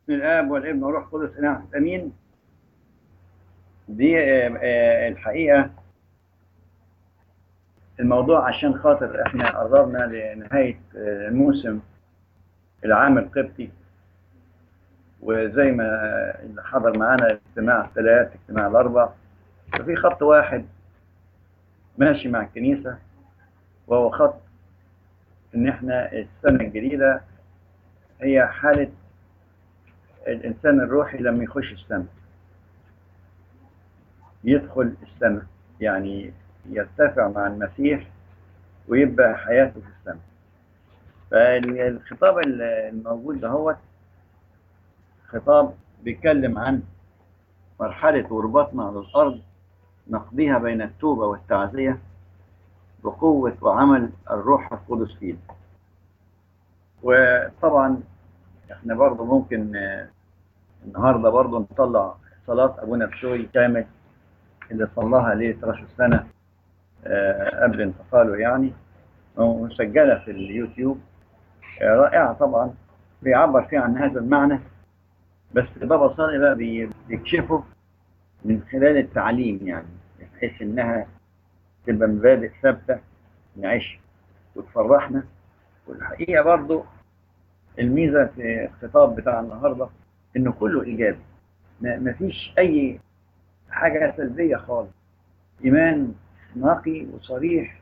باسم الاب والابن والروح القدس اله امين دي آه، آه، الحقيقه الموضوع عشان خاطر احنا قربنا لنهايه آه، الموسم العام القبطي وزي ما اللي حضر معانا اجتماع الثلاث اجتماع الاربع ففي خط واحد ماشي مع الكنيسه وهو خط ان احنا السنه الجديده هي حاله الإنسان الروحي لما يخش السماء يدخل السماء يعني يرتفع مع المسيح ويبقى حياته في السماء فالخطاب الموجود دهوت خطاب بيتكلم عن مرحلة غربتنا على الأرض نقضيها بين التوبة والتعزية بقوة وعمل الروح القدس فينا وطبعا احنا برضه ممكن آه، النهارده برضه نطلع صلاة أبونا بشوي كامل اللي صلاها ليلة راس السنة آه، قبل انتقاله يعني ومسجلة في اليوتيوب آه، رائعة طبعا بيعبر فيها عن هذا المعنى بس بابا صالح بقى بي- بيكشفه من خلال التعليم يعني بحيث انها تبقى مبادئ ثابتة نعيش وتفرحنا والحقيقة برضو الميزة في الخطاب بتاع النهاردة انه كله ايجابي ما ما فيش اي حاجة سلبية خالص ايمان نقي وصريح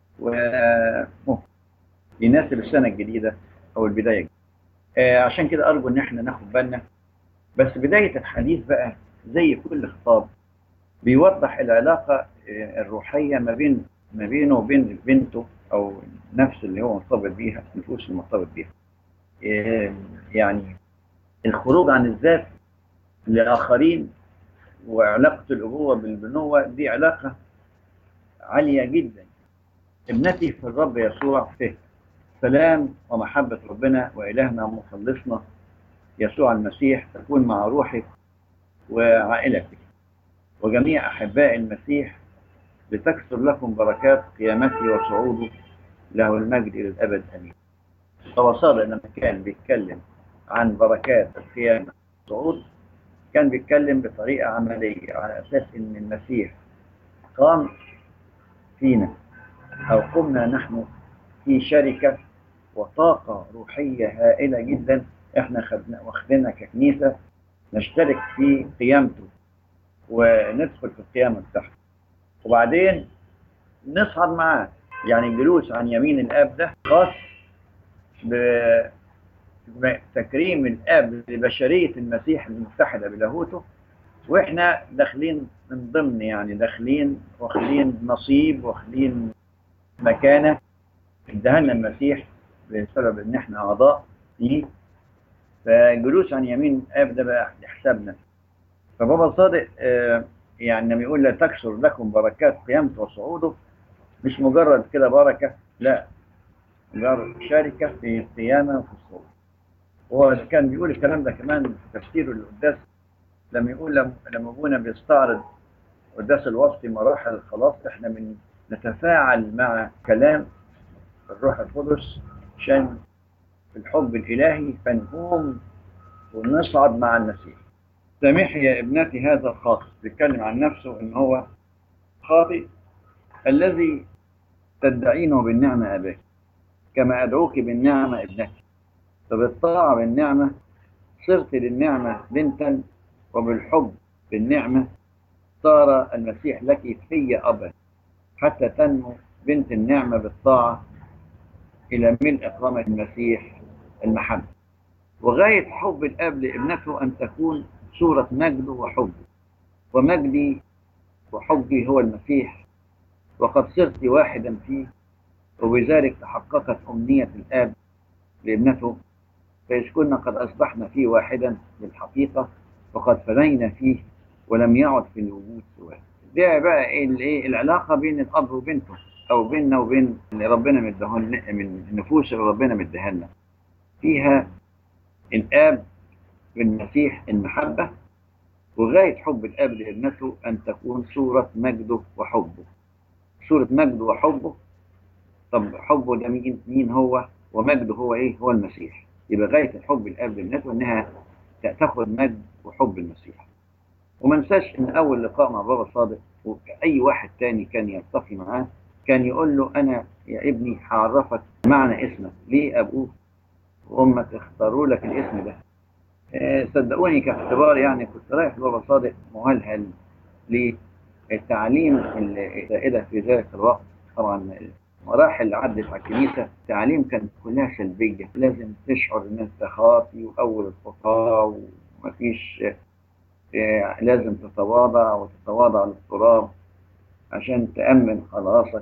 و يناسب السنة الجديدة او البداية الجديدة. آه عشان كده ارجو ان احنا ناخد بالنا بس بداية الحديث بقى زي كل خطاب بيوضح العلاقة آه، الروحية ما بين ما بينه وبين بنته او النفس اللي هو مرتبط بيها النفوس المرتبط بيها آه، يعني الخروج عن الذات لآخرين وعلاقة الأبوة بالبنوة دي علاقة عالية جدا ابنتي في الرب يسوع فيه سلام ومحبة ربنا وإلهنا ومخلصنا يسوع المسيح تكون مع روحك وعائلتك وجميع أحباء المسيح لتكثر لكم بركات قيامته وصعوده له المجد إلى الأبد أمين فوصل لما كان بيتكلم عن بركات القيامة والصعود كان بيتكلم بطريقة عملية على أساس إن المسيح قام فينا أو قمنا نحن في شركة وطاقة روحية هائلة جدا إحنا خدنا واخدينها ككنيسة نشترك في قيامته وندخل في القيامة بتاعته وبعدين نصعد معاه يعني الجلوس عن يمين الآب ده خاص بتكريم الآب لبشرية المسيح المتحدة بلاهوته واحنا داخلين من ضمن يعني داخلين واخدين نصيب واخدين مكانة اداها لنا المسيح بسبب ان احنا اعضاء فيه فالجلوس عن يمين الاب ده بقى لحسابنا فبابا صادق آه، يعني لما يقول لا تكثر لكم بركات قيامته وصعوده مش مجرد كده بركة لا مجرد شركة في القيامة وفي الصعود هو كان بيقول الكلام ده كمان في تفسيره للقداس لما يقول لما لما ابونا بيستعرض قداس الوصفي مراحل الخلاص احنا من نتفاعل مع كلام الروح القدس عشان في الحب الالهي فنقوم ونصعد مع المسيح سامحي يا ابنتي هذا الخاطئ بيتكلم عن نفسه ان هو خاطئ الذي تدعينه بالنعمة أباك كما أدعوك بالنعمة ابنتي فبالطاعة بالنعمة صرت للنعمة بنتا وبالحب بالنعمة صار المسيح لك في أبا حتى تنمو بنت النعمة بالطاعة إلى ملء قامة المسيح المحبة وغاية حب الأب لابنته أن تكون صورة مجده وحبه ومجدي وحبي هو المسيح وقد صرت واحدا فيه وبذلك تحققت أمنية الآب لابنته فإذ كنا قد أصبحنا فيه واحدا بالحقيقة وقد فنينا فيه ولم يعد في الوجود سواه ده بقى ايه الايه العلاقه بين الاب وبنته او بيننا وبين اللي ربنا مديهن من النفوس اللي ربنا مديها لنا فيها الاب بالمسيح المحبه وغايه حب الاب لابنته ان تكون صوره مجده وحبه صوره مجده وحبه طب حبه ده مين مين هو ومجده هو ايه هو المسيح يبقى غايه الحب الاب لابنته انها تاخد مجد وحب المسيح وما انساش ان اول لقاء مع بابا صادق واي واحد تاني كان يلتقي معاه كان يقول له انا يا ابني هعرفك معنى اسمك ليه ابوك وامك اختاروا لك الاسم ده آه، صدقوني كاختبار يعني كنت رايح لبابا صادق مهلهل للتعليم السائدة في ذلك الوقت طبعا المراحل اللي عدت على الكنيسة التعليم كانت كلها سلبية لازم تشعر ان انت خاطي واول الخطاة ومفيش آه، لازم تتواضع وتتواضع للتراب عشان تأمن خلاصك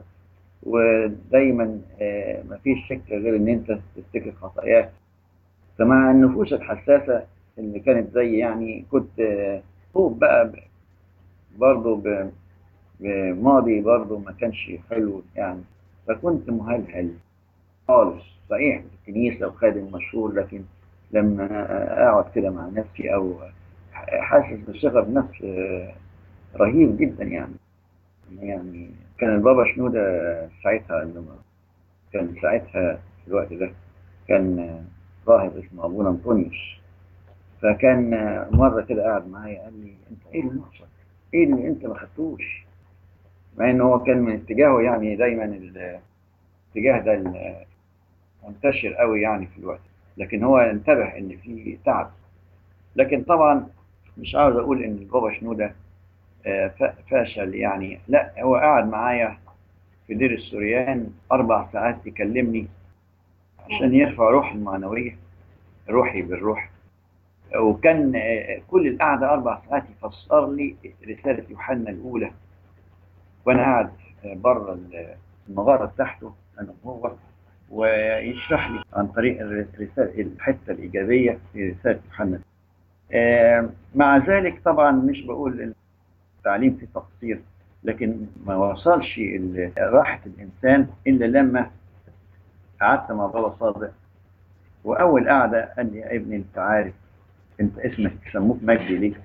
ودايما آه، مفيش شكل غير ان انت تفتكر خطاياك فمع النفوس الحساسة اللي كانت زي يعني كنت آه، فوق بقى ب- برضه ب- بماضي برضه ما كانش حلو يعني فكنت مهلهل خالص صحيح في الكنيسة وخادم مشهور لكن لما أقعد كده مع نفسي أو حاسس بالثقة بنفس آه، رهيب جدا يعني يعني كان البابا شنودة ساعتها لما كان ساعتها في الوقت ده كان آه، راهب اسمه أبونا أنطونيوس فكان آه، مرة كده قاعد معايا قال لي أنت إيه اللي ناقصك؟ إيه اللي أنت ما خدتوش؟ مع إن هو كان من اتجاهه يعني دايما الاتجاه ده ال- منتشر قوي يعني في الوقت لكن هو انتبه إن في تعب لكن طبعا مش عاوز أقول إن البابا شنودة آه، ف- فاشل يعني لا هو قاعد معايا في دير السوريان أربع ساعات يكلمني عشان يرفع روح المعنوية روحي بالروح وكان آه، كل القعدة أربع ساعات يفسر لي رسالة يوحنا الأولى وأنا قاعد آه، بره المغارة بتاعته أنا وهو ويشرح لي عن طريق الرسالة الحتة الإيجابية في رسالة يوحنا آه، مع ذلك طبعا مش بقول إن التعليم فيه تقصير لكن ما وصلش ال- راحة الإنسان إلا لما قعدت مع بابا صادق وأول قعدة قال لي يا ابني أنت عارف أنت اسمك يسموك مجدي ليه؟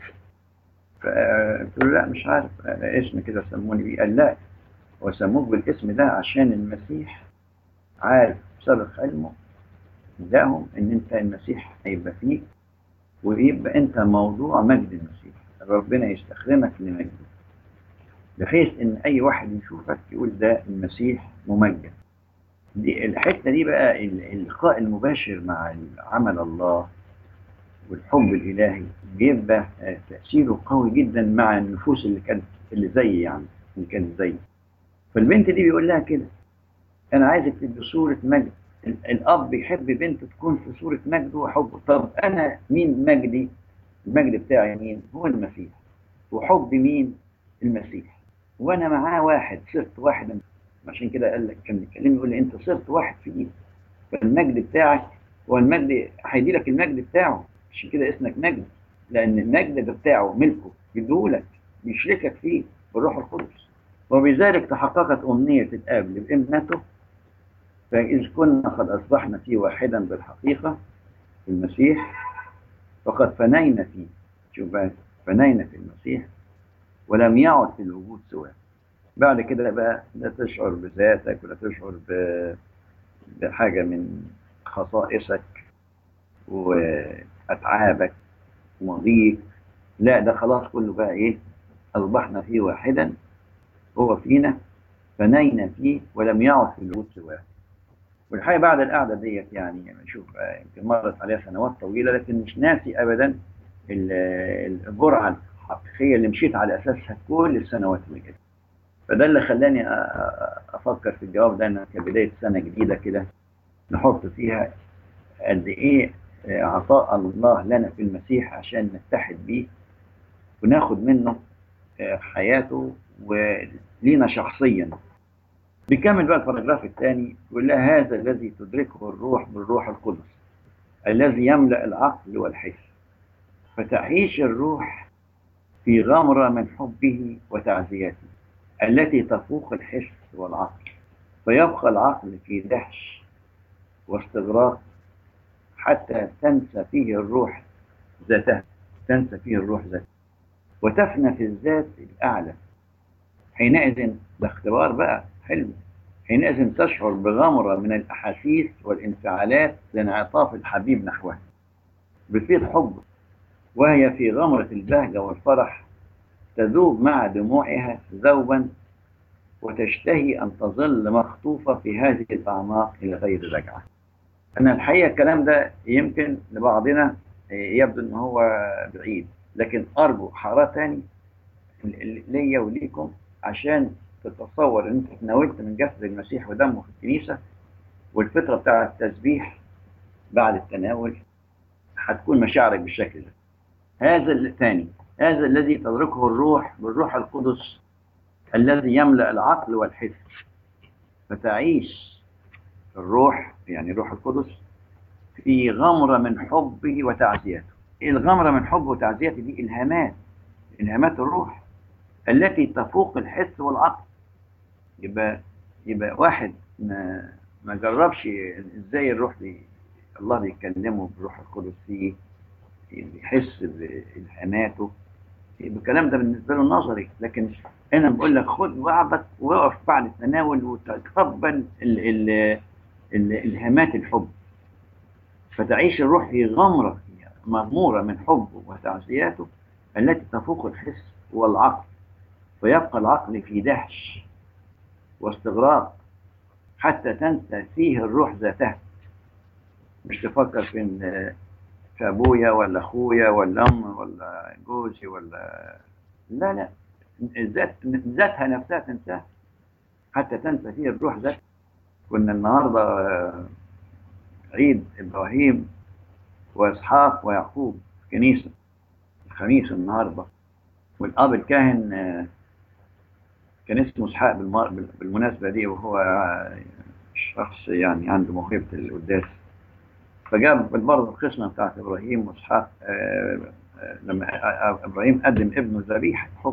فقلت له لا مش عارف أنا اسم كده سموني بيه قال لا وسموك بالاسم ده عشان المسيح عارف سبق علمه لهم ان انت المسيح هيبقى فيك ويبقى انت موضوع مجد المسيح ربنا يستخدمك لمجده بحيث ان اي واحد يشوفك يقول ده المسيح ممجد دي الحته دي بقى ال- اللقاء المباشر مع عمل الله والحب الالهي بيبقى آه، تاثيره قوي جدا مع النفوس اللي كانت اللي زي يعني اللي كانت زي فالبنت دي بيقول لها كده انا عايزك تبقي صوره مجد ال- الاب يحب بنته تكون في صوره مجد وحب طب انا مين مجدي المجد بتاعي مين هو المسيح وحب مين المسيح وانا معاه واحد صرت واحدا عشان كده قال لك كان بيكلمني يقول لي انت صرت واحد فيه فالمجد بتاعك هو المجد هيدي لك المجد بتاعه عشان كده اسمك مجد لان المجد ده بتاعه ملكه يديهولك بيشركك فيه بالروح القدس وبذلك تحققت امنيه الاب لابنته فإذ كنا قد أصبحنا فيه واحدا بالحقيقة في المسيح فقد فنينا فيه شوف بقى فنينا في المسيح ولم يعد في الوجود سواه بعد كده بقى لا تشعر بذاتك ولا تشعر ب- بحاجة من خصائصك وأتعابك وماضيك لا ده خلاص كله بقى إيه أصبحنا فيه واحدا هو فينا فنينا فيه ولم يعد في الوجود سواه والحقيقة بعد القعدة ديت يعني شوف آه، يمكن مرت عليها سنوات طويلة لكن مش ناسي أبدا ال- الجرعة الحقيقية اللي مشيت على أساسها كل السنوات اللي جت فده اللي خلاني أ- أ- أفكر في الجواب ده إنها كبداية سنة جديدة كده نحط فيها قد إيه آه، عطاء الله لنا في المسيح عشان نتحد بيه وناخد منه آه، حياته ولينا شخصيا بيكمل بقى الباراجراف الثاني يقول لها هذا الذي تدركه الروح بالروح القدس الذي يملأ العقل والحس فتعيش الروح في غمرة من حبه وتعزيته التي تفوق الحس والعقل فيبقى العقل في دهش واستغراق حتى تنسى فيه الروح ذاتها تنسى فيه الروح ذاتها وتفنى في الذات الأعلى حينئذ ده اختبار بقى حلو حينئذ تشعر بغمرة من الأحاسيس والانفعالات لانعطاف الحبيب نحوها بفيض حب وهي في غمرة البهجة والفرح تذوب مع دموعها ذوبا وتشتهي أن تظل مخطوفة في هذه الأعماق إلى غير رجعة أنا الحقيقة الكلام ده يمكن لبعضنا يبدو أن هو بعيد لكن أرجو حارة تاني ليا وليكم عشان تتصور ان انت تناولت من جسد المسيح ودمه في الكنيسة والفترة بتاع التسبيح بعد التناول هتكون مشاعرك بالشكل ده هذا الثاني هذا الذي تدركه الروح بالروح القدس الذي يملأ العقل والحس فتعيش الروح يعني روح القدس في غمرة من حبه وتعزيته الغمرة من حبه وتعزيته دي إلهامات إلهامات الروح التي تفوق الحس والعقل يبقى يبقى واحد ما ما جربش ازاي الروح بي الله بيكلمه بالروح القدس فيه بيحس بإلهاماته يبقى الكلام ده بالنسبة له نظري لكن أنا بقول لك خد بعضك وقف بعد التناول وتقبل ال ال ال إلهامات الحب فتعيش الروح في غمرة مغمورة من حبه وتعزياته التي تفوق الحس والعقل فيبقى العقل في دهش واستغراق حتى تنسى فيه الروح ذاتها مش تفكر في ان في ابويا ولا اخويا ولا ام ولا جوزي ولا لا لا الذات ذاتها نفسها تنساها حتى تنسى فيه الروح ذاتها كنا النهارده عيد ابراهيم واسحاق ويعقوب في كنيسه الخميس النهارده والاب الكاهن كان اسمه اسحاق بالمناسبه دي وهو شخص يعني عنده موهبه القداس فجاب برضه القسمه بتاعت ابراهيم واسحاق لما ابراهيم قدم ابنه ذبيحه حب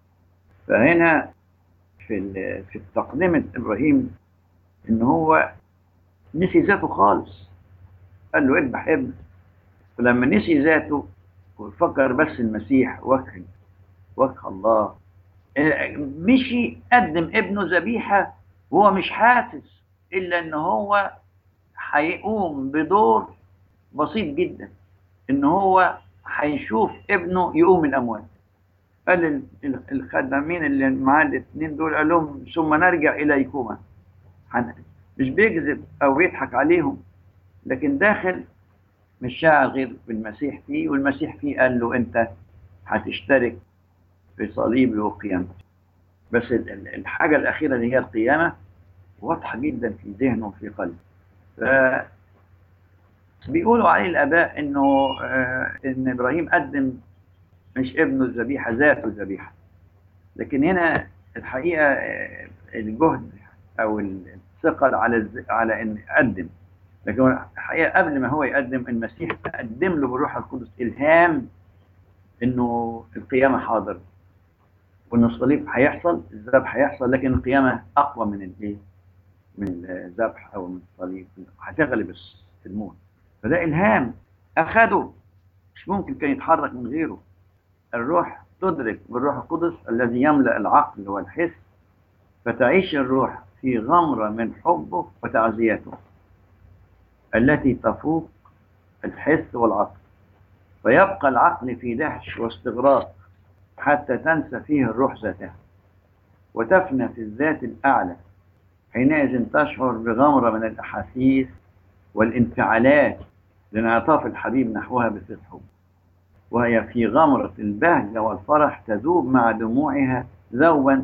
فهنا في في تقدمه ابراهيم ان هو نسي ذاته خالص قال له اذبح ابنك فلما نسي ذاته وفكر بس المسيح وجه وجه الله مشي قدم ابنه ذبيحة وهو مش حاسس إلا إن هو هيقوم بدور بسيط جدا إن هو هيشوف ابنه يقوم من الأموات قال الخدامين اللي معاه الاثنين دول قال لهم ثم نرجع إليكما مش بيكذب أو بيضحك عليهم لكن داخل مش شاعر غير بالمسيح فيه والمسيح فيه قال له أنت هتشترك في صليبي وقيامتي بس الحاجة الأخيرة اللي هي القيامة واضحة جدا في ذهنه وفي قلبه ف بيقولوا عليه الآباء إنه آه إن إبراهيم قدم مش ابنه الذبيحة ذاته الذبيحة لكن هنا الحقيقة آه الجهد أو الثقل على على إن قدم لكن الحقيقة قبل ما هو يقدم المسيح قدم له بالروح القدس إلهام إنه القيامة حاضر وان الصليب هيحصل الذبح هيحصل لكن القيامه اقوى من الايه؟ من الذبح او من الصليب هتغلب الموت فده الهام اخده مش ممكن كان يتحرك من غيره الروح تدرك بالروح القدس الذي يملا العقل والحس فتعيش الروح في غمره من حبه وتعزيته التي تفوق الحس والعقل فيبقى العقل في دهش واستغراق حتى تنسى فيه الروح ذاتها وتفنى في الذات الأعلى حينئذ تشعر بغمرة من الأحاسيس والانفعالات لانعطاف الحبيب نحوها بصدق حب وهي في غمرة البهجة والفرح تذوب مع دموعها ذوبا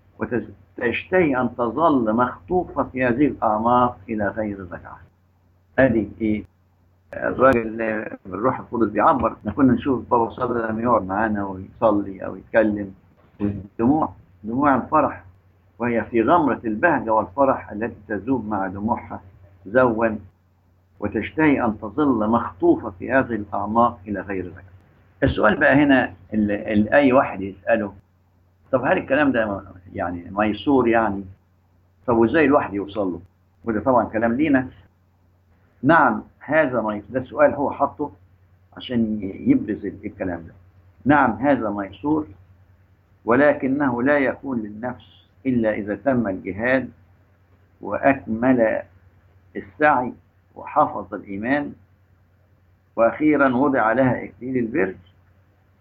وتشتهي أن تظل مخطوفة في هذه الأعماق إلى غير رجعة هذه إيه؟ الراجل بالروح القدس بيعبر احنا كنا نشوف بابا صدر لما يقعد معانا ويصلي او يتكلم والدموع دموع الفرح وهي في غمرة البهجة والفرح التي تذوب مع دموعها زوا وتشتهي أن تظل مخطوفة في هذه الأعماق إلى غير ذلك السؤال بقى هنا اللي, اللي أي واحد يسأله طب هل الكلام ده يعني ميسور يعني طب وإزاي الواحد يوصل له وده طبعا كلام لينا نعم هذا ما ده السؤال هو حطه عشان يبرز الكلام ده نعم هذا ميسور ولكنه لا يكون للنفس إلا إذا تم الجهاد وأكمل السعي وحفظ الإيمان وأخيرا وضع لها إكليل البر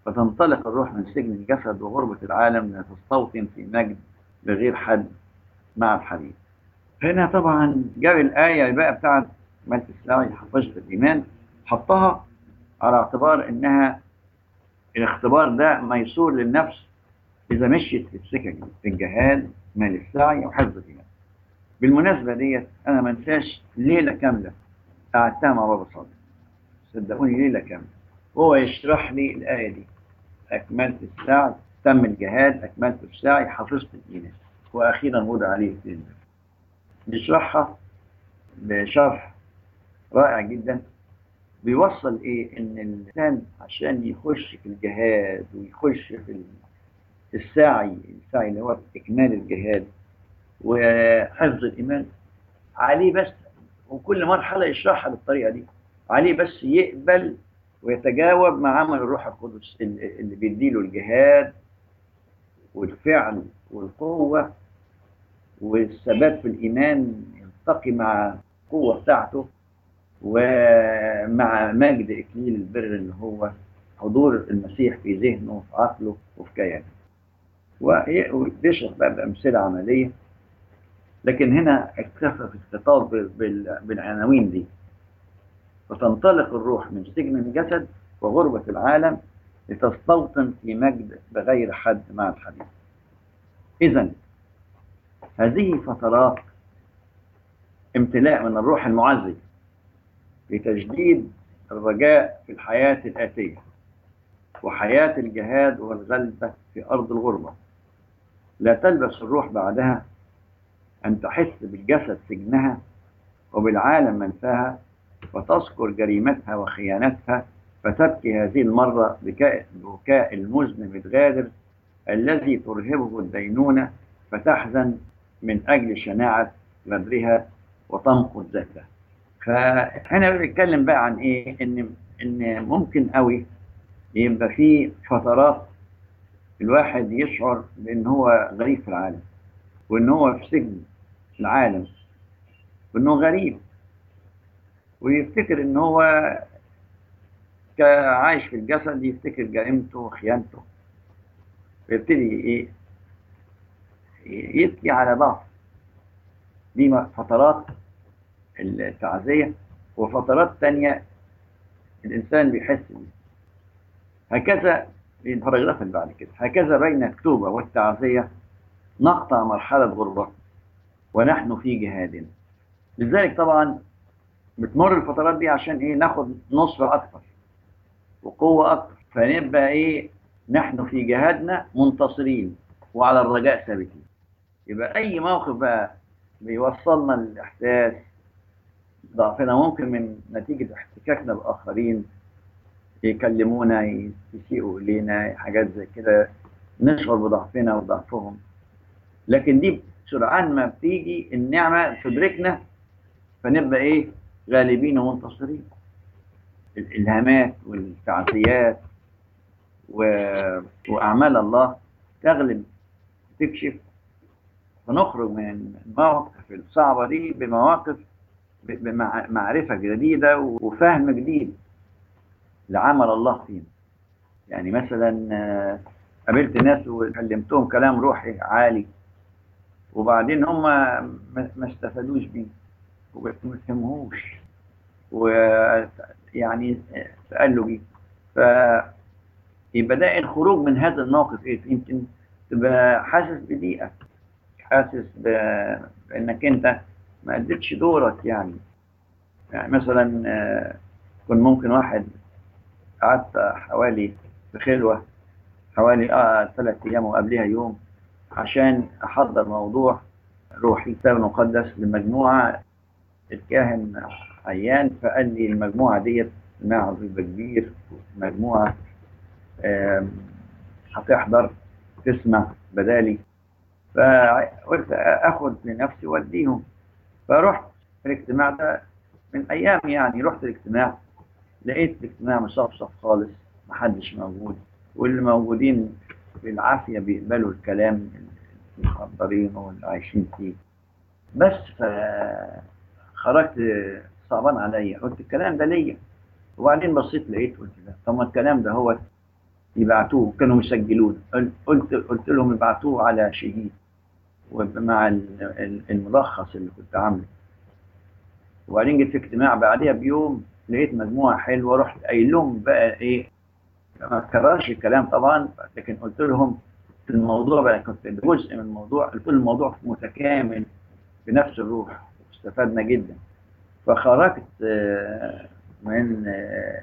فتنطلق الروح من سجن الجسد وغربة العالم لتستوطن في مجد بغير حد مع الحبيب هنا طبعا جاب الآية بقى بتاعت ملك السلاوي حفظت الإيمان حطها على اعتبار إنها الاختبار ده ميسور للنفس إذا مشيت في السكك دي في الجهاد مال السعي وحفظ الإيمان بالمناسبة ديت أنا ما انساش ليلة كاملة قعدتها مع بابا صادق صدقوني ليلة كاملة هو يشرح لي الآية دي أكملت السعي تم الجهاد أكملت السعي حفظت الإيمان وأخيرا وضع عليه الدين بيشرحها بشرح رائع جدا بيوصل ايه ان الانسان عشان يخش في الجهاد ويخش في السعي السعي اللي هو اكمال الجهاد وحفظ الايمان عليه بس وكل مرحله يشرحها بالطريقه دي عليه بس يقبل ويتجاوب مع عمل الروح القدس اللي بيديله الجهاد والفعل والقوه والثبات في الايمان يلتقي مع القوه بتاعته ومع مجد إكليل البر اللي هو حضور المسيح في ذهنه وفي عقله وفي كيانه وبيشرح بقى بأمثلة عملية لكن هنا اكتفى في الخطاب بالعناوين دي فتنطلق الروح من سجن الجسد وغربة العالم لتستوطن في مجد بغير حد مع الحبيب إذا هذه فترات امتلاء من الروح المعزي لتجديد الرجاء في الحياة الآتية وحياة الجهاد والغلبة في أرض الغربة لا تلبس الروح بعدها أن تحس بالجسد سجنها وبالعالم منفاها وتذكر جريمتها وخيانتها فتبكي هذه المرة بكاء بكاء المذنب الغادر الذي ترهبه الدينونة فتحزن من أجل شناعة غدرها وتنقض ذاتها فهنا بنتكلم بقى عن ايه ان ان ممكن قوي يبقى في فترات الواحد يشعر بان هو غريب في العالم وان هو في سجن العالم وانه غريب ويفتكر ان هو عايش في الجسد يفتكر جريمته وخيانته ويبتدي ايه يبكي على ضعف دي فترات التعزية وفترات تانية الإنسان بيحس بيه هكذا الباراجراف اللي بعد كده هكذا بين التوبة والتعزية نقطع مرحلة غربة ونحن في جهاد لذلك طبعا بتمر الفترات دي عشان ايه ناخد نصرة أكثر وقوة أكثر فنبقى ايه نحن في جهادنا منتصرين وعلى الرجاء ثابتين يبقى أي موقف بقى بيوصلنا للإحساس ضعفنا ممكن من نتيجة احتكاكنا بآخرين يكلمونا يسيئوا إلينا حاجات زي كده نشعر بضعفنا وضعفهم لكن دي سرعان ما بتيجي النعمة تدركنا فنبقى إيه غالبين ومنتصرين الإلهامات والتعزيات و... وأعمال الله تغلب تكشف فنخرج من المواقف الصعبة دي بمواقف بمعرفة جديدة وفهم جديد لعمل الله فينا يعني مثلا قابلت ناس وكلمتهم كلام روحي عالي وبعدين هم ما استفادوش بيه وما فهموش ويعني تقلوا بيه ف يبقى ده الخروج من هذا الموقف ايه يمكن تبقى حاسس بضيقه حاسس بانك انت ما اديتش دورك يعني يعني مثلا كان ممكن واحد قعدت حوالي في خلوة حوالي اه ثلاث ايام وقبلها يوم عشان احضر موضوع روحي كتاب مقدس لمجموعة الكاهن عيان فقال لي المجموعة ديت جماعة ضيفة كبير مجموعة هتحضر تسمع بدالي فقلت اخد لنفسي واديهم فرحت الاجتماع ده من ايام يعني رحت الاجتماع لقيت الاجتماع مصفصف خالص محدش موجود واللي موجودين بالعافيه بيقبلوا الكلام المحضرين واللي عايشين فيه بس خرجت صعبان عليا قلت الكلام ده ليا وبعدين بصيت لقيت قلت لا طب ما الكلام ده هو يبعتوه كانوا مسجلون قلت قلت لهم يبعتوه على شهيد ومع ال- ال- الملخص اللي كنت عامله وبعدين جيت في اجتماع بعدها بيوم لقيت مجموعه حلوه رحت قايل لهم بقى ايه ما كررش الكلام طبعا لكن قلت لهم في الموضوع بقى كنت جزء من الموضوع قلت لهم الموضوع متكامل بنفس الروح استفدنا جدا فخرجت آه، من آه،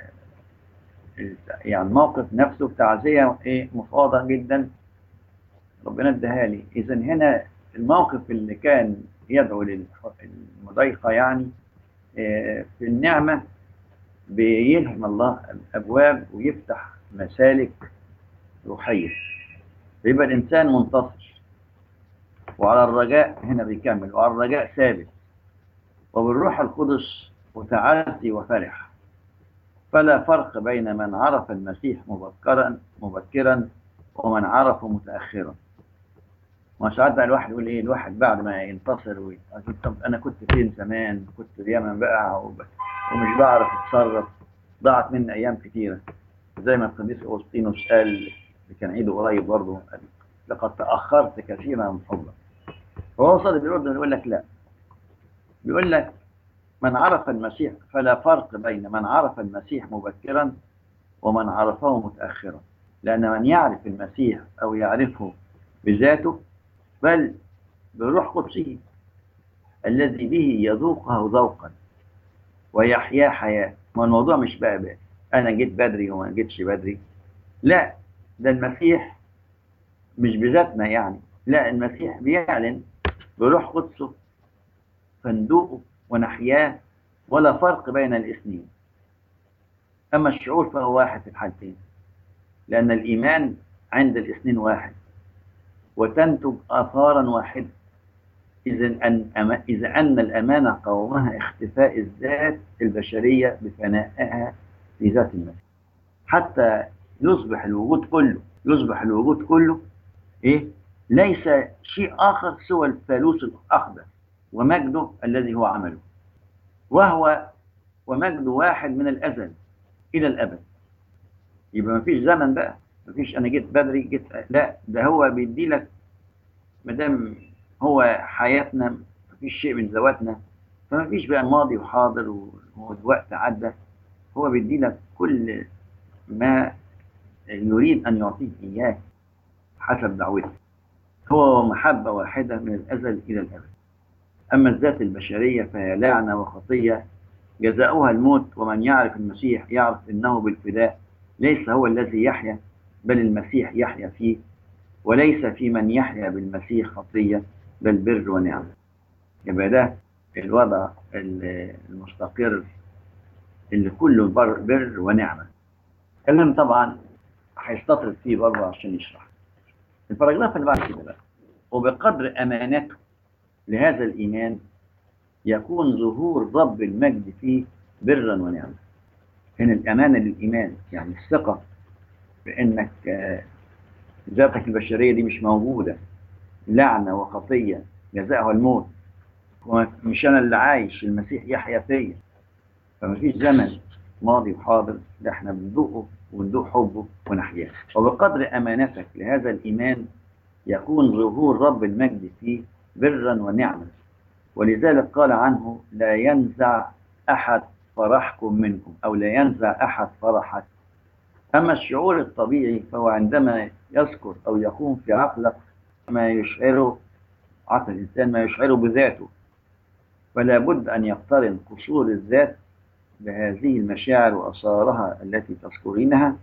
الت- يعني الموقف نفسه بتعزية ايه مفاضة جدا ربنا اداها لي اذا هنا الموقف اللي كان يدعو للمضايقة يعني آه، في النعمة بيلهم الله الأبواب ويفتح مسالك روحية يبقى الإنسان منتصر وعلى الرجاء هنا بيكمل وعلى الرجاء ثابت وبالروح القدس متعزي وفرح فلا فرق بين من عرف المسيح مبكرا مبكرا ومن عرفه متأخرا ما ساعات بقى الواحد يقول ايه الواحد بعد ما ينتصر ويقول طب انا كنت فين زمان كنت في اليمن بقى وب- ومش بعرف اتصرف ضاعت مني ايام كتيره زي ما القديس اغسطينوس قال اللي كان عيده قريب برضه قال لقد تاخرت كثيرا عن حبك هو وصل بيرد يقول لك لا بيقول لك من عرف المسيح فلا فرق بين من عرف المسيح مبكرا ومن عرفه متاخرا لان من يعرف المسيح او يعرفه بذاته بل بروح قدسه الذي به يذوقه ذوقا ويحيا حياة ما الموضوع مش بقى بقى أنا جيت بدري وما جيتش بدري لا ده المسيح مش بذاتنا يعني لا المسيح بيعلن بروح قدسه فندوقه ونحياه ولا فرق بين الاثنين أما الشعور فهو واحد في الحالتين لأن الإيمان عند الاثنين واحد وتنتج آثارا واحدة إذا أن أما إذا أن الأمانة قومها اختفاء الذات البشرية بفنائها في ذات المسيح حتى يصبح الوجود كله يصبح الوجود كله إيه؟ ليس شيء آخر سوى الثالوث الأخضر ومجده الذي هو عمله وهو ومجده واحد من الأزل إلى الأبد يبقى مفيش زمن بقى مفيش أنا جيت بدري جيت لا ده هو بيدي لك ما دام هو حياتنا مفيش شيء من ذواتنا فمفيش بقى ماضي وحاضر والوقت عدى هو بيدي لك كل ما يريد أن يعطيك إياه حسب دعوته هو محبة واحدة من الأزل إلى الأبد أما الذات البشرية فهي لعنة وخطية جزاؤها الموت ومن يعرف المسيح يعرف أنه بالفداء ليس هو الذي يحيا بل المسيح يحيا فيه وليس في من يحيا بالمسيح خطية بل بر ونعمة يبقى ده الوضع المستقر اللي كله بر, بر ونعمة كلام طبعا هيستطرد فيه برضه عشان يشرح الباراجراف اللي بعد كده بقى وبقدر أمانته لهذا الإيمان يكون ظهور رب المجد فيه برا ونعمة هنا الأمانة للإيمان يعني الثقة بأنك ذاتك البشرية دي مش موجودة لعنة وخطية جزاءها الموت ومش أنا اللي عايش المسيح يحيا فيا فمفيش زمن ماضي وحاضر ده احنا بندوقه وندوق حبه ونحياه وبقدر أمانتك لهذا الإيمان يكون ظهور رب المجد فيه برا ونعمة ولذلك قال عنه لا ينزع أحد فرحكم منكم أو لا ينزع أحد فرحك أما الشعور الطبيعي فهو عندما يذكر أو يقوم في عقلك ما يشعره عقل الإنسان ما يشعره بذاته فلا بد أن يقترن قصور الذات بهذه المشاعر وأثارها التي تذكرينها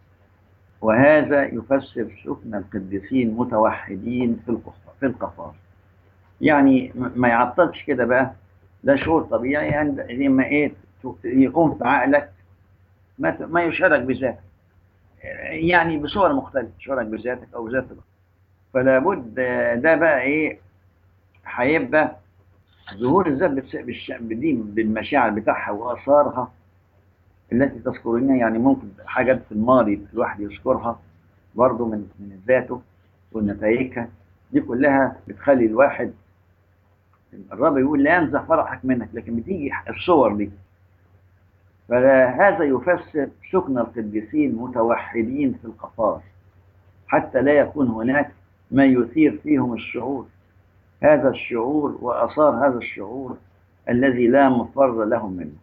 وهذا يفسر سكن القديسين متوحدين في في القفار يعني ما يعطلش كده بقى ده شعور طبيعي يعني لما ايه يقوم في عقلك ما ما يشعرك بذاتك يعني بصور مختلفه يشعرك بذاتك او ذات فلا بد ده بقى ايه هيبقى ظهور الذات دي بالمشاعر بتاعها واثارها التي تذكرينها يعني ممكن حاجات في الماضي الواحد يذكرها برضه من من ذاته ونتائجها دي كلها بتخلي الواحد الرب يقول لا ينزع فرحك منك لكن بتيجي الصور دي فهذا يفسر سكن القديسين متوحدين في القفار حتى لا يكون هناك ما يثير فيهم الشعور هذا الشعور وأثار هذا الشعور الذي لا مفر لهم منه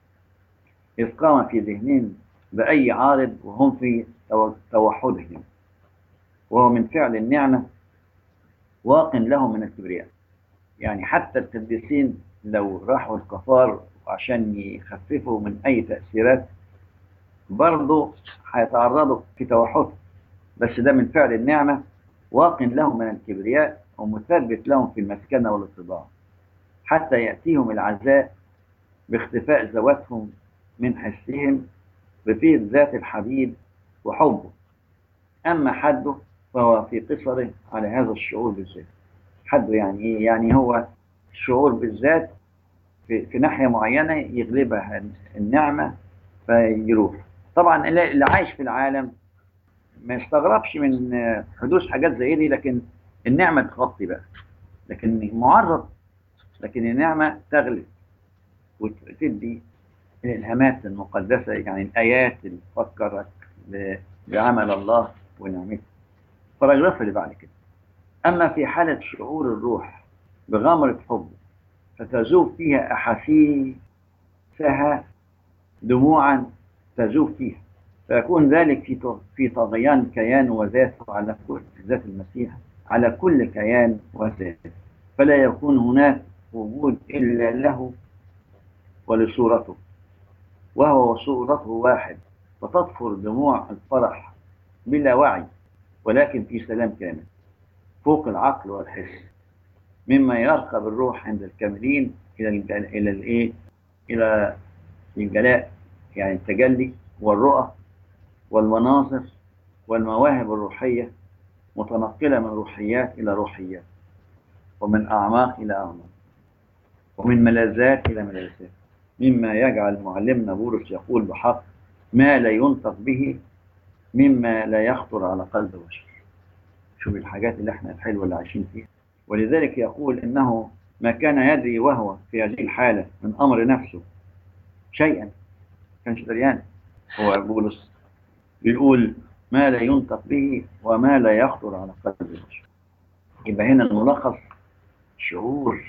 إذ قام في ذهنهم بأي عارض وهم في توحدهم وهو من فعل النعمة واق لهم من الكبرياء يعني حتى القديسين لو راحوا الكفار عشان يخففوا من أي تأثيرات برضه هيتعرضوا في توحد بس ده من فعل النعمة واق لهم من الكبرياء ومثبت لهم في المسكنة والاتضاع حتى يأتيهم العزاء باختفاء ذواتهم من حسهم بفيض ذات الحبيب وحبه أما حده فهو في قصره على هذا الشعور بالذات حده يعني إيه؟ يعني هو الشعور بالذات في, في ناحية معينة يغلبها النعمة فيروح طبعا اللي عايش في العالم ما يستغربش من حدوث حاجات زي دي لكن النعمة تغطي بقى لكن معرض لكن النعمة تغلب وتدي الإلهامات المقدسة يعني الآيات اللي تفكرك بعمل الله ونعمته الباراجراف اللي بعد كده أما في حالة شعور الروح بغمرة حبه فتذوب فيها أحاسيسها دموعا تذوب فيها فيكون ذلك في في طغيان كيان وذاته على كل ذات المسيح على كل كيان وذات فلا يكون هناك وجود إلا له ولصورته وهو وصورته واحد فتطفر دموع الفرح بلا وعي ولكن في سلام كامل فوق العقل والحس مما يرقب الروح عند الكاملين الى الجل... الى الايه الى الجلاء يعني التجلي والرؤى والمناظر والمواهب الروحيه متنقله من روحيات الى روحيات ومن اعماق الى اعماق ومن ملذات الى ملذات مما يجعل معلمنا بولس يقول بحق ما لا ينطق به مما لا يخطر على قلب بشر شوف الحاجات اللي احنا الحلوه اللي عايشين فيها ولذلك يقول انه ما كان يدري وهو في هذه الحاله من امر نفسه شيئا كانش دريان هو بولس بيقول ما لا ينطق به وما لا يخطر على قلب البشر يبقى هنا الملخص شعور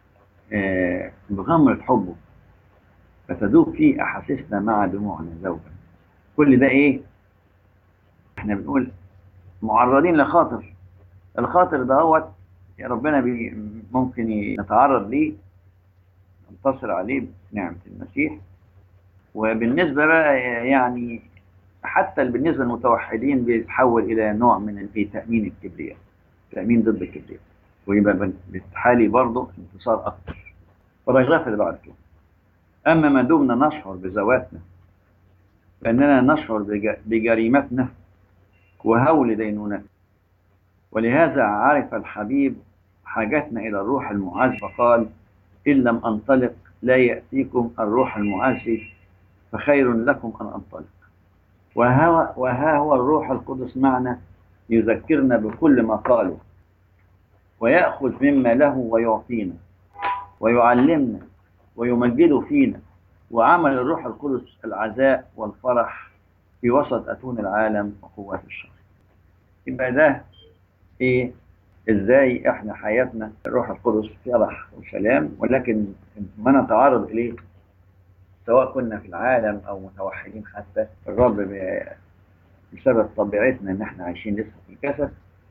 آه بغمرة حبه فتذوب فيه أحاسيسنا مع دموعنا ذوبا كل ده إيه؟ إحنا بنقول معرضين لخاطر الخاطر ده هو ربنا بي ممكن نتعرض ليه ننتصر عليه بنعمة المسيح وبالنسبة بقى يعني حتى بالنسبة للمتوحدين بيتحول إلى نوع من تأمين الكبرياء تأمين ضد الكبرياء ويبقى بالتالي برضه انتصار أكتر باراجراف اللي بعد كده أما ما دمنا نشعر بذواتنا فإننا نشعر بجريمتنا وهول دينونتنا ولهذا عرف الحبيب حاجتنا إلى الروح المعز فقال إن لم أنطلق لا يأتيكم الروح المعز فخير لكم أن أنطلق وها, وها هو الروح القدس معنا يذكرنا بكل ما قاله ويأخذ مما له ويعطينا ويعلمنا ويمجد فينا وعمل الروح القدس العزاء والفرح في وسط أتون العالم وقوات الشر يبقى ده ايه ازاي احنا حياتنا الروح القدس فرح وسلام ولكن ما نتعرض اليه سواء كنا في العالم او متوحدين حتى الرب بسبب طبيعتنا ان احنا عايشين لسه في الجسد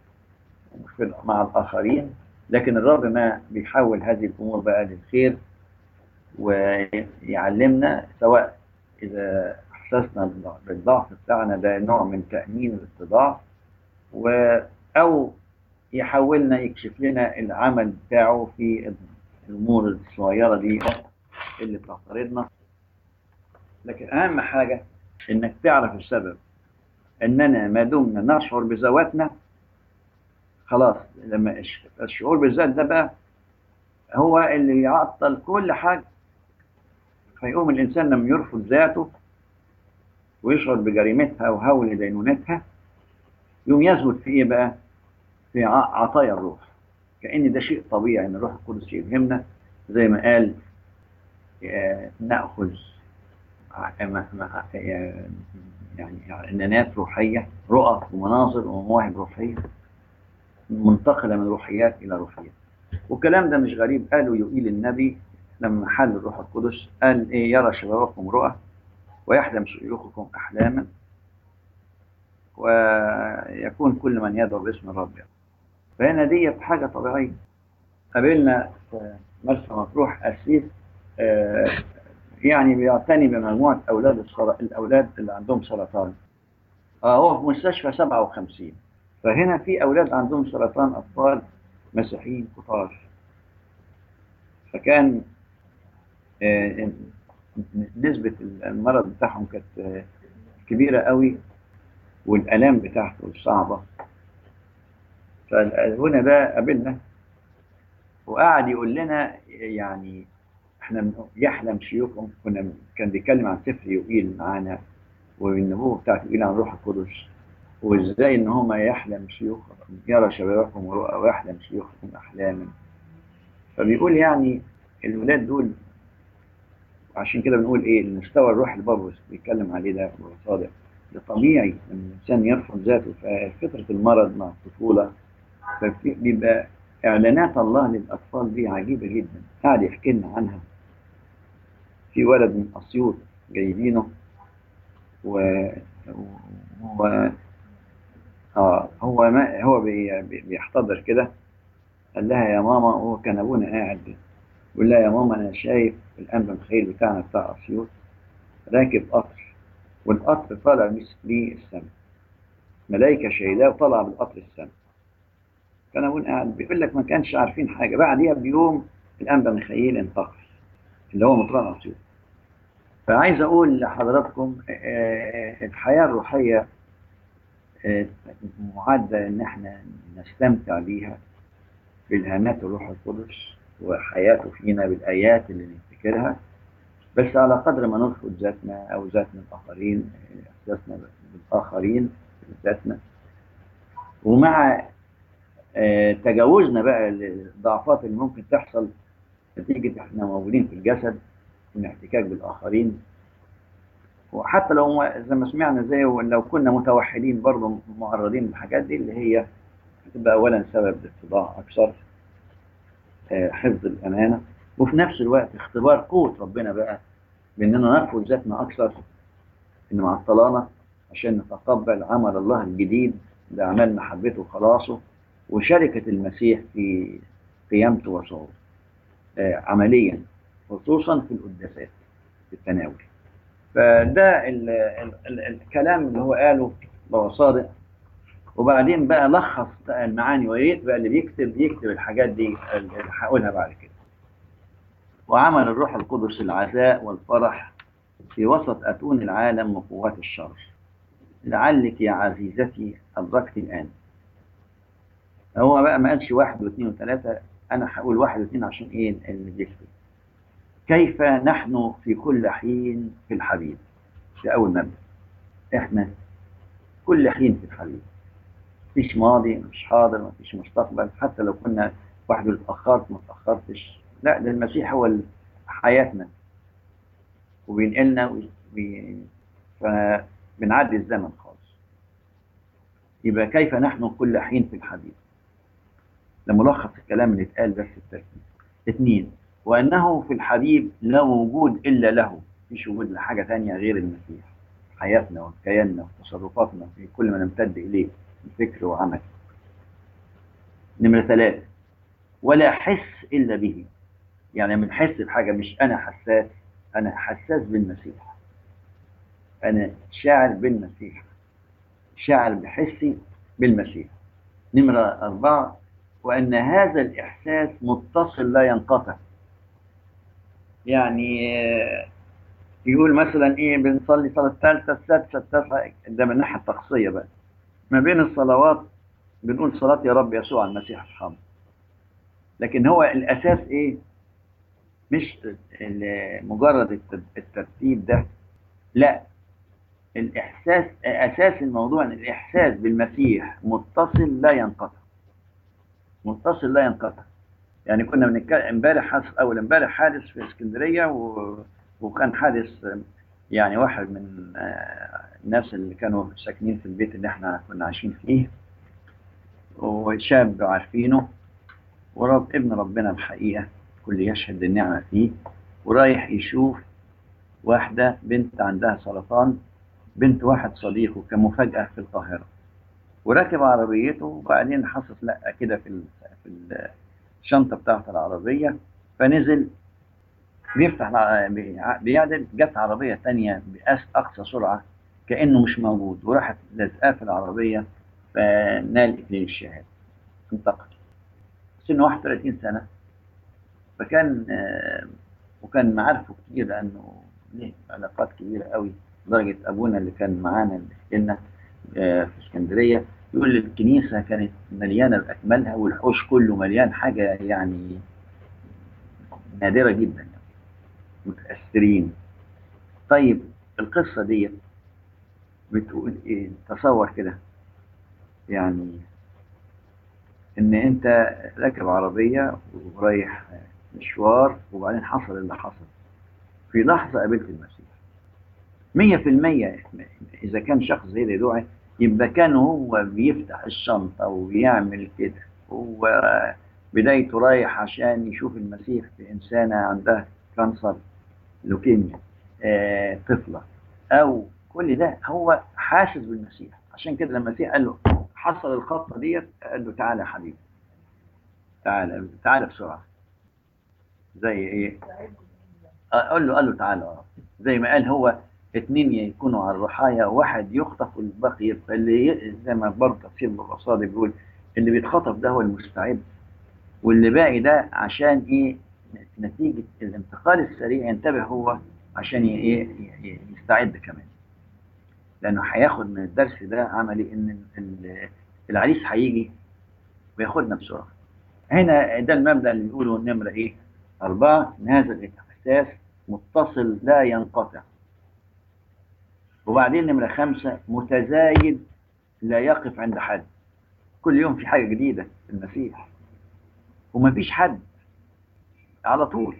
مع الاخرين لكن الرب ما بيحول هذه الامور بقى للخير ويعلمنا سواء اذا احسسنا بالضعف بتاعنا ده نوع من تامين الاتضاع و او يحاولنا يكشف لنا العمل بتاعه في الامور الصغيره دي اللي بتعترضنا لكن اهم حاجه انك تعرف السبب اننا ما دمنا نشعر بذواتنا خلاص لما الشعور بالذات ده بقى هو اللي يعطل كل حاجه فيقوم الانسان لما يرفض ذاته ويشعر بجريمتها وهول دينونتها يقوم يثبت في ايه بقى؟ في عطايا الروح كأن ده شيء طبيعي ان الروح القدس يلهمنا زي ما قال نأخذ ع- م- م- يعني إعلانات روحية رؤى ومناظر ومواهب روحية منتقلة من روحيات إلى روحيات والكلام ده مش غريب قالوا يقيل النبي لما حل الروح القدس قال إيه يرى شبابكم رؤى ويحلم شيوخكم أحلاما ويكون كل من يدعو باسم الرب فهنا دي حاجة طبيعية قابلنا في مرسى مطروح أسيس آه، يعني بيعتني بمجموعة أولاد السر- الأولاد اللي عندهم سرطان آه، هو في مستشفى 57 فهنا في أولاد عندهم سرطان أطفال مسيحيين كتار فكان آه، نسبة المرض بتاعهم كانت آه، كبيرة قوي والآلام بتاعته صعبة فهنا ده قابلنا وقعد يقول لنا يعني احنا من- يحلم شيوخكم كنا كان بيتكلم عن سفر يوئيل معانا والنبوة بتاعت يوئيل عن الروح القدس وازاي ان هما يحلم شيوخكم يرى شبابكم رؤى ويحلم شيوخكم احلاما فبيقول يعني الولاد دول عشان كده بنقول ايه المستوى الروح اللي بابا بيتكلم عليه ده هو صادق ده طبيعي ان الانسان يرفض ذاته ففتره المرض مع الطفوله ففي- بيبقى اعلانات الله للاطفال دي عجيبه جدا قاعد يحكي لنا عنها في ولد من اسيوط جايبينه و هو اه هو ما هو بي... بي- بيحتضر كده قال لها يا ماما هو كان ابونا قاعد يقول لها يا ماما انا شايف الانبا مخيل بتاعنا بتاع اسيوط راكب قطر والقطر طالع مس- بيه السماء ملائكه شايلاه وطلع بالقطر السماء كان ابونا قاعد بيقول لك ما كانش عارفين حاجه بعديها بيوم الانبا مخيل انتقل اللي هو مطران اسيوط فعايز اقول لحضراتكم آه، الحياه الروحيه آه، معدة ان احنا نستمتع بيها بالهامات الروح القدس وحياته فينا بالايات اللي نفتكرها بس على قدر ما نرفض ذاتنا او ذاتنا الاخرين آه، احساسنا بالاخرين ذاتنا ومع آه، تجاوزنا بقى الضعفات اللي ممكن تحصل نتيجة احنا موجودين في الجسد من احتكاك بالاخرين وحتى لو زي ما سمعنا زي لو كنا متوحدين برضه معرضين للحاجات دي اللي هي هتبقى اولا سبب اتضاع اكثر آه، حفظ الامانه وفي نفس الوقت اختبار قوه ربنا بقى باننا نرفض ذاتنا اكثر ان معطلانا عشان نتقبل عمل الله الجديد باعمال محبته وخلاصه وشركه المسيح في قيامته وصوره آه، عمليا خصوصا في القداسات في التناول فده ال ال ال الكلام اللي هو قاله هو صادق وبعدين بقى لخص بقى المعاني ويا ريت بقى اللي بيكتب يكتب الحاجات دي اللي هقولها بعد كده وعمل الروح القدس العزاء والفرح في وسط أتون العالم وقوات الشر لعلك يا عزيزتي أدركت الآن هو بقى ما قالش واحد واثنين وثلاثة أنا هقول واحد واثنين عشان إيه اللي بيكتب كيف نحن في كل حين في الحبيب ده أول مبدأ إحنا كل حين في الحبيب مفيش ماضي مفيش حاضر مفيش مستقبل حتى لو كنا واحد يقول اتأخرت ما اتأخرتش لا ده المسيح هو ال- حياتنا وبينقلنا وبي... فبنعدي الزمن خالص يبقى كيف نحن كل حين في الحبيب ده ملخص الكلام اللي اتقال بس الترتيب اثنين وأنه في الحبيب لا وجود إلا له مفيش وجود لحاجة تانية غير المسيح حياتنا وكياننا وتصرفاتنا في كل ما نمتد إليه من فكر وعمل نمرة ثلاثة ولا حس إلا به يعني من حس بحاجة مش أنا حساس أنا حساس بالمسيح أنا شاعر بالمسيح شاعر بحسي بالمسيح نمرة أربعة وأن هذا الإحساس متصل لا ينقطع يعني آه، يقول مثلا إيه بنصلي صلاة الثالثة السادسة التاسعة ده من الناحية التقصية بقى ما بين الصلوات بنقول صلاة يا رب يسوع المسيح ارحمه لكن هو الأساس إيه مش ال- مجرد الت- الترتيب ده لا الإحساس أساس الموضوع إن الإحساس بالمسيح متصل لا ينقطع متصل لا ينقطع يعني كنا بنتكلم امبارح حادث أول امبارح حادث في اسكندرية و... وكان حادث يعني واحد من آه، الناس اللي كانوا ساكنين في البيت اللي احنا كنا عايشين فيه وشاب عارفينه ورب ابن ربنا الحقيقة كل يشهد النعمة فيه ورايح يشوف واحدة بنت عندها سرطان بنت واحد صديقه كمفاجأة في القاهرة وركب عربيته وبعدين حصلت لقة كده في ال- في ال- الشنطة بتاعت العربية فنزل بيفتح الع- بيع- بيعدل جت عربية تانية بأقصى سرعة كأنه مش موجود وراحت لازقاه في العربية فنال إكليل الشهادة انتقل سنه 31 سنة فكان آه، وكان معارفه كتير لأنه ليه علاقات كبيرة قوي لدرجة أبونا اللي كان معانا اللي في لنا آه، في اسكندرية يقول لي الكنيسة كانت مليانة بأكملها والحوش كله مليان حاجة يعني نادرة جدا يعني متأثرين طيب القصة دي بتقول ايه تصور كده يعني ان انت راكب عربية ورايح مشوار وبعدين حصل اللي حصل في لحظة قابلت المسيح مية في المية إذا كان شخص زي ده يدعي يبقى كان هو بيفتح الشنطة وبيعمل كده هو بدايته رايح عشان يشوف المسيح في إنسانة عندها كانسر لوكيميا آه، طفلة أو كل ده هو حاسس بالمسيح عشان كده لما المسيح قال له حصل الخطة ديت قال له تعالى يا حبيبي تعالى تعالى بسرعة زي ايه آه، قال له قال له تعالى اه زي ما قال هو اتنين يكونوا على الرحايا واحد يخطف والباقي يبقى اللي ي- زي ما برضه تفسير بابا صادق بيقول اللي بيتخطف ده هو المستعد واللي باقي ده عشان ايه نتيجة الانتقال السريع ينتبه هو عشان ي- ايه ي- يستعد كمان لانه هياخد من الدرس ده عملي ان ال- العريس هيجي وياخدنا بسرعة هنا ده المبدأ اللي بيقوله النمرة ايه أربعة إن هذا الإحساس متصل لا ينقطع وبعدين نمرة خمسة متزايد لا يقف عند حد كل يوم في حاجة جديدة في المسيح ومفيش حد على طول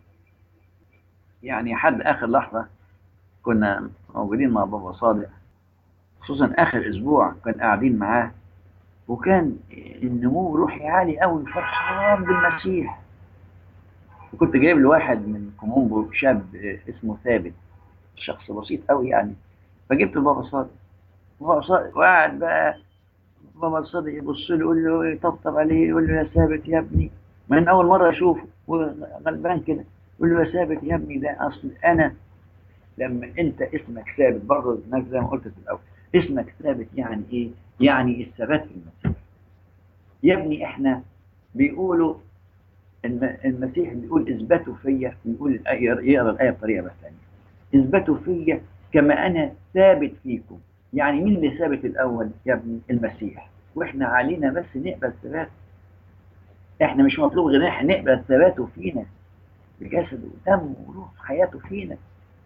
يعني حد آخر لحظة كنا موجودين مع بابا صادق خصوصا آخر أسبوع كان قاعدين معاه وكان النمو روحي عالي قوي فرحان بالمسيح وكنت جايب له واحد من كومومبو شاب اسمه ثابت شخص بسيط قوي يعني فجبت لبابا صادق بابا صادق وقعد بقى بابا صادق يبص له يقول له يطبطب عليه يقول له يا ثابت يا ابني من اول مره اشوفه غلبان كده يقول له يا ثابت يا ابني ده اصل انا لما انت اسمك ثابت برضه الناس زي ما قلت في الاول اسمك ثابت يعني ايه؟ يعني الثبات في المسيح يا ابني احنا بيقولوا الم- المسيح بيقول اثبتوا فيا بيقول الآية- يقرا الايه بطريقه بس ثانيه اثبتوا فيا كما انا ثابت فيكم يعني مين اللي ثابت الاول يا ابني المسيح واحنا علينا بس نقبل ثبات احنا مش مطلوب غير احنا نقبل ثباته فينا بجسده ودمه وروح حياته فينا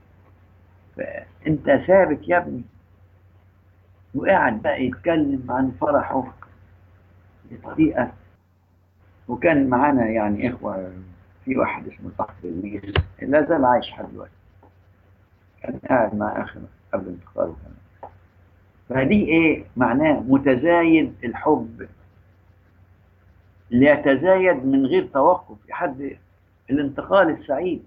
فانت ثابت يا ابني وقاعد بقى يتكلم عن فرحه بطريقه وكان معانا يعني اخوه في واحد اسمه صاحب الليس لا زال عايش لحد دلوقتي كان قاعد مع اخر قبل انتقاله كمان فدي ايه معناه متزايد الحب ليتزايد من غير توقف لحد الانتقال السعيد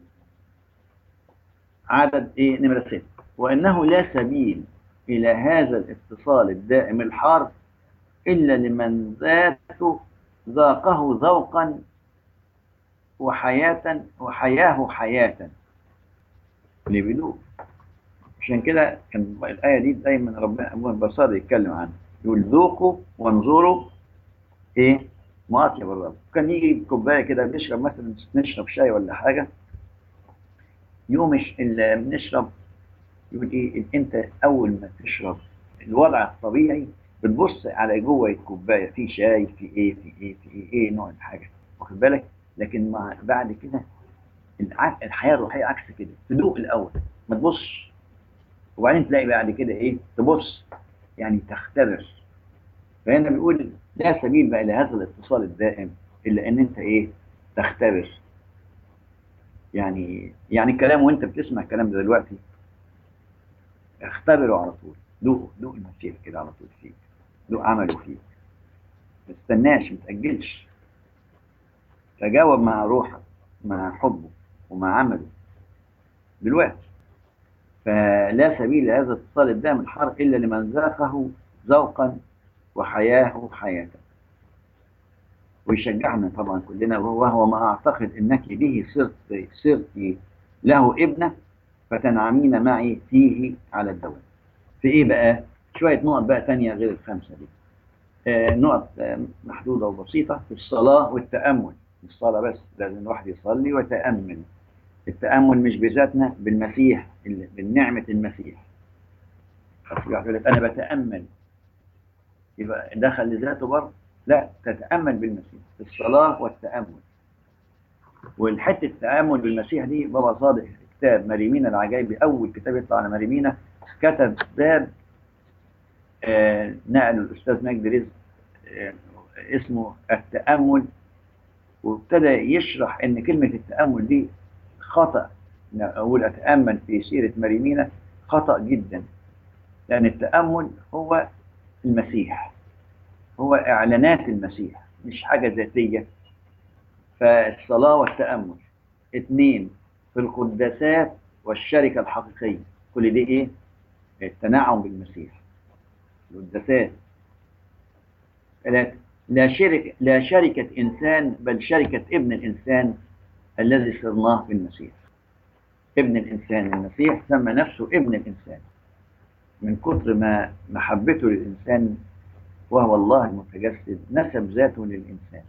عدد ايه نمرة ست وانه لا سبيل الى هذا الاتصال الدائم الحار الا لمن ذاته ذاقه ذوقا وحياة وحياه حياة اللي بيدوق عشان كده كان الآية دي دايما ربنا أبونا البصار يتكلم عنها يقول ذوقوا وانظروا إيه مؤطيب الرب كان يجي كوباية كده بنشرب مثلا نشرب شاي ولا حاجة يوم الش- اللي بنشرب يقول إيه أنت أول ما تشرب الوضع الطبيعي بتبص على جوه الكوباية في شاي في إيه في إيه في إيه, إيه نوع الحاجة واخد بالك لكن مع بعد كده الع- الحياة الروحية عكس كده تدوق الأول ما تبصش وبعدين تلاقي بعد كده ايه تبص يعني تختبر فهنا بيقول لا سبيل بقى لهذا الاتصال الدائم الا ان انت ايه تختبر يعني يعني الكلام وانت بتسمع الكلام ده دلوقتي اختبره على طول دوقه دوق المسيح كده على طول فيك دوق عمله فيك ما تستناش ما تأجلش تجاوب مع روحك مع حبه ومع عمله دلوقتي فلا سبيل لهذا الاتصال الدائم الحار إلا لمن ذاقه ذوقا وحياه حياة ويشجعنا طبعا كلنا وهو ما أعتقد أنك به صرت صرت له ابنة فتنعمين معي فيه على الدوام في إيه بقى؟ شوية نقط بقى تانية غير الخمسة دي آه نقط آه محدودة وبسيطة في الصلاة والتأمل الصلاة بس لازم الواحد يصلي ويتأمل التأمل مش بذاتنا بالمسيح بالنعمة المسيح يقول لك أنا بتأمل يبقى دخل لذاته برضه لا تتأمل بالمسيح الصلاة والتأمل والحتة التأمل بالمسيح دي بابا صادق كتاب مريمينا العجائبي أول كتاب يطلع على مريمينا كتب باب آه نقله الأستاذ مجدي رزق آه اسمه التأمل وابتدى يشرح ان كلمة التأمل دي خطأ أقول أتأمل في سيرة مريمينا خطأ جدا لأن التأمل هو المسيح هو إعلانات المسيح مش حاجة ذاتية فالصلاة والتأمل اثنين في القداسات والشركة الحقيقية كل دي إيه؟ التنعم بالمسيح القداسات ثلاثة لا شركة لا شركة إنسان بل شركة ابن الإنسان الذي صرناه في المسيح ابن الإنسان المسيح سمى نفسه ابن الإنسان من كتر ما محبته للإنسان وهو الله المتجسد نسب ذاته للإنسان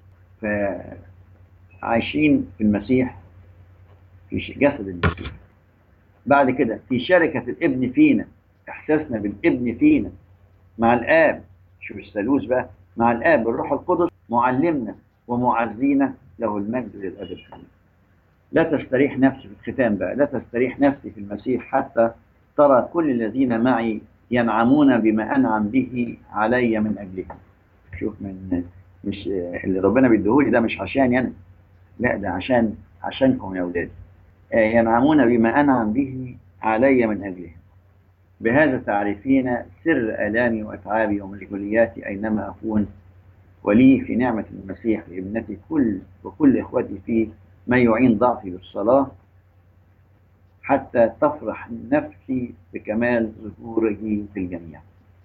فعايشين في المسيح في جسد المسيح بعد كده في شركة الابن فينا إحساسنا بالابن فينا مع الآب شوف الثالوث بقى مع الآب الروح القدس معلمنا ومعزينا له المجد للأبد لا تستريح نفسي في الختام بقى لا تستريح نفسي في المسيح حتى ترى كل الذين معي ينعمون بما أنعم به علي من أجلهم شوف من مش اللي ربنا بيديهولي ده مش عشان أنا لا ده عشان عشانكم يا أولادي ينعمون بما أنعم به علي من أجلهم بهذا تعرفين سر آلامي وأتعابي ومشغولياتي أينما أكون ولي في نعمة المسيح لابنتي كل وكل إخوتي فيه ما يعين ضعفي بالصلاة حتى تفرح نفسي بكمال ظهوره في الجميع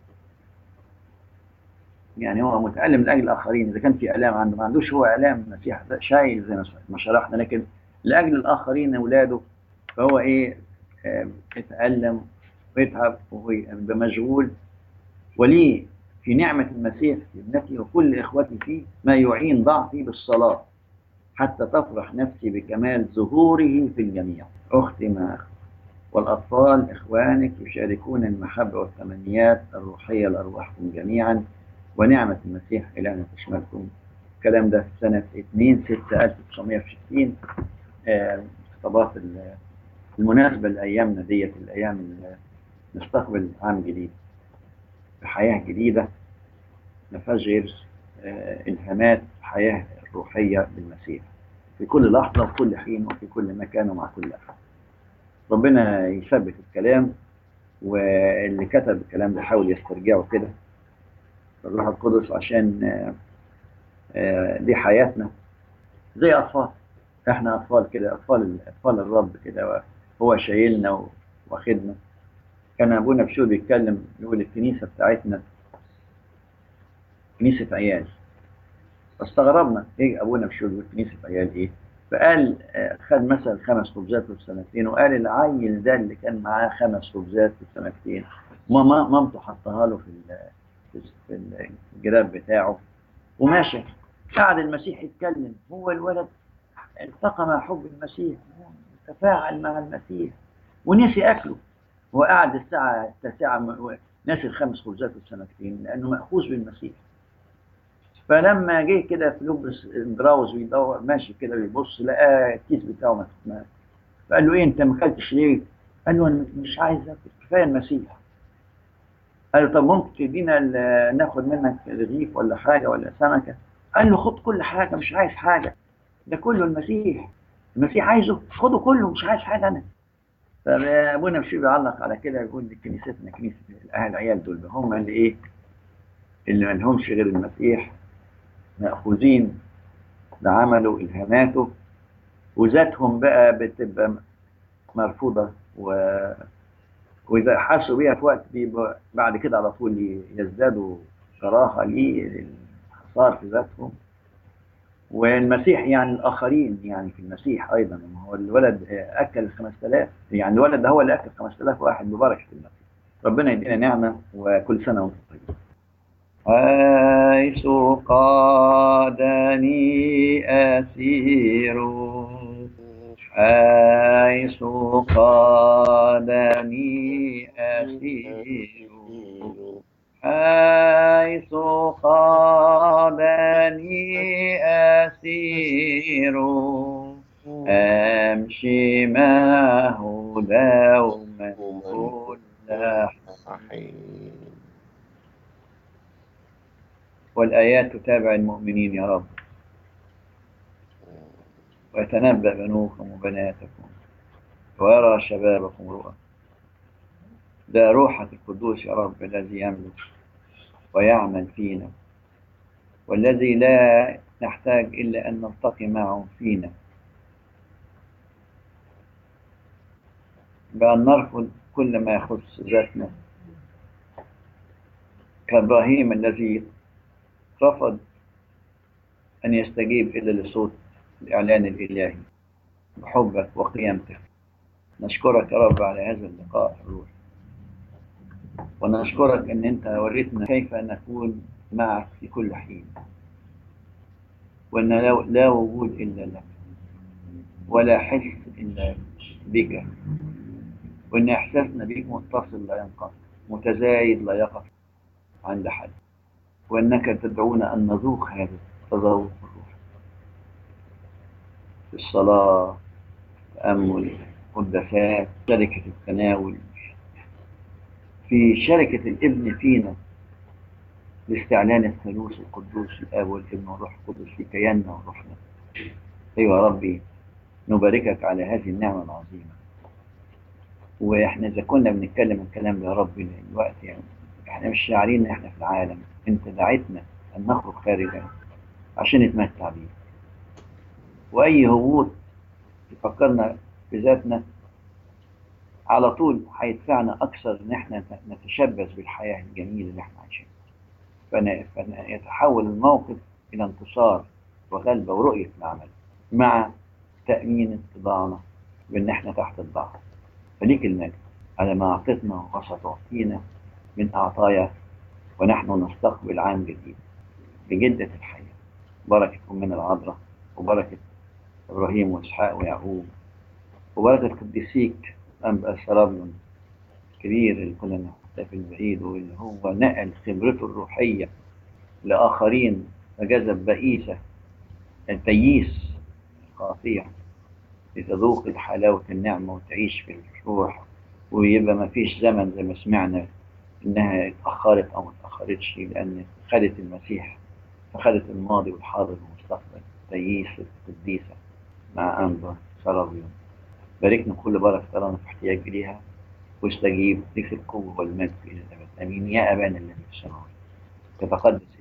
يعني هو متألم لأجل الآخرين إذا كان في آلام عنده ما عندوش هو آلام المسيح شايل زي ما شرحنا لكن لأجل الآخرين أولاده فهو إيه آه يتألم ويتعب ويبقى مشغول ولي في نعمة المسيح في ابنتي وكل إخوتي فيه ما يعين ضعفي بالصلاة حتى تفرح نفسي بكمال ظهوره في الجميع أختي ما أخت والأطفال إخوانك يشاركون المحبة والتمنيات الروحية لأرواحكم جميعا ونعمة المسيح إلهنا تشملكم الكلام ده في سنة 2 6 1960 خطابات المناسبة لأيامنا ديت الأيام اللي نستقبل عام جديد بحياة جديدة ما فيهاش غير إلهامات حياة روحية بالمسيح في كل لحظة وفي كل حين وفي كل مكان ومع كل أحد ربنا يثبت الكلام واللي كتب الكلام ده حاول يسترجعه كده الروح القدس عشان دي حياتنا زي أطفال احنا أطفال كده أطفال أطفال الرب كده هو شايلنا واخدنا كان أبونا بشو بيتكلم يقول الكنيسة بتاعتنا كنيسة عيال فاستغربنا ايه ابونا بشو بيقول كنيسة عيال ايه فقال خد مثلا خمس خبزات في سنتين وقال العيل ده اللي كان معاه خمس خبزات في سنتين ماما مامته حطها له في في الجراب بتاعه وماشي قعد المسيح يتكلم هو الولد التقى مع حب المسيح تفاعل مع المسيح ونسي اكله وقعد الساعة التاسعة ناسي الخمس خبزات في سنتين لأنه مأخوذ بالمسيح فلما جه كده في لبس براوز ويدور ماشي كده بيبص لقى الكيس بتاعه ما فقال له ايه انت ما اكلتش ليه؟ قال له انا مش عايز اكل كفايه المسيح قال له طب ممكن تدينا ناخد منك رغيف ولا حاجه ولا سمكه؟ قال له خد كل حاجه مش عايز حاجه ده كله المسيح المسيح عايزه خده كله مش عايز حاجه انا فابونا مش بيعلق على كده يقول دي كنيستنا كنيسه الاهل العيال دول هم اللي ايه اللي ما لهمش غير المسيح مأخوذين بعمله الهاماته وذاتهم بقى بتبقى مرفوضه و واذا حسوا بيها في وقت بيبقى بعد كده على طول يزدادوا كراهه ليه الحصار في ذاتهم والمسيح يعني الاخرين يعني في المسيح ايضا ما هو الولد اكل 5000 يعني الولد ده هو اللي اكل 5000 واحد ببركه المسيح ربنا يدينا نعمه وكل سنه وانتم طيبين حيث قادني أسير حيث قادني أسير حيث قادني أسير أمشي معه دوما كل حين والآيات تتابع المؤمنين يا رب ويتنبأ بنوكم وبناتكم ويرى شبابكم رؤى ده روحك القدوس يا رب الذي يملك ويعمل فينا والذي لا نحتاج إلا أن نلتقي معه فينا بأن نرفض كل ما يخص ذاتنا كإبراهيم الذي رفض أن يستجيب إلا لصوت الإعلان الإلهي بحبك وقيامتك نشكرك يا رب على هذا اللقاء الروحي ونشكرك أن أنت وريتنا كيف نكون معك في كل حين وأن لا, لا وجود إلا لك ولا حس إلا بك وأن إحساسنا بك متصل لا ينقطع متزايد لا يقف عند حد وأنك تدعونا أن نذوق هذا التذوق الروحي في الصلاة تأمل قداسات شركة التناول في شركة الابن فينا لاستعلان الثالوث القدوس الآب والابن والروح القدس في كياننا وروحنا أيها ربي نباركك على هذه النعمة العظيمة واحنا إذا كنا بنتكلم الكلام يا رب الوقت يعني احنا مش شاعرين ان احنا في العالم انت دعيتنا ان نخرج خارجا عشان نتمتع بيه واي هبوط يفكرنا بذاتنا على طول هيدفعنا اكثر ان احنا نتشبث بالحياه الجميله اللي احنا عايشينها فيتحول الموقف الى انتصار وغلبه ورؤيه العمل مع تامين اتضاعنا بان احنا تحت الضعف فليك المجد على ما اعطتنا وستعطينا من اعطايا ونحن نستقبل عام جديد بجدة الحياة بركة أمنا العذراء وبركة إبراهيم وإسحاق ويعقوب وبركة قديسيك أنبا سرابيون الكبير اللي كنا نحتفل بعيده واللي هو نقل خبرته الروحية لآخرين فجذب بئيسة التييس الخاطية لتذوق حلاوة النعمة وتعيش في الروح ويبقى ما فيش زمن زي ما سمعنا انها اتاخرت او ما اتاخرتش لان خدت المسيح فخدت الماضي والحاضر والمستقبل تييس القديسه مع انبا سرابيون باركنا كل بركه ترانا في احتياج اليها واستجيب لك القوه والمجد الى الابد امين يا ابانا الذي في السماوات تتقدس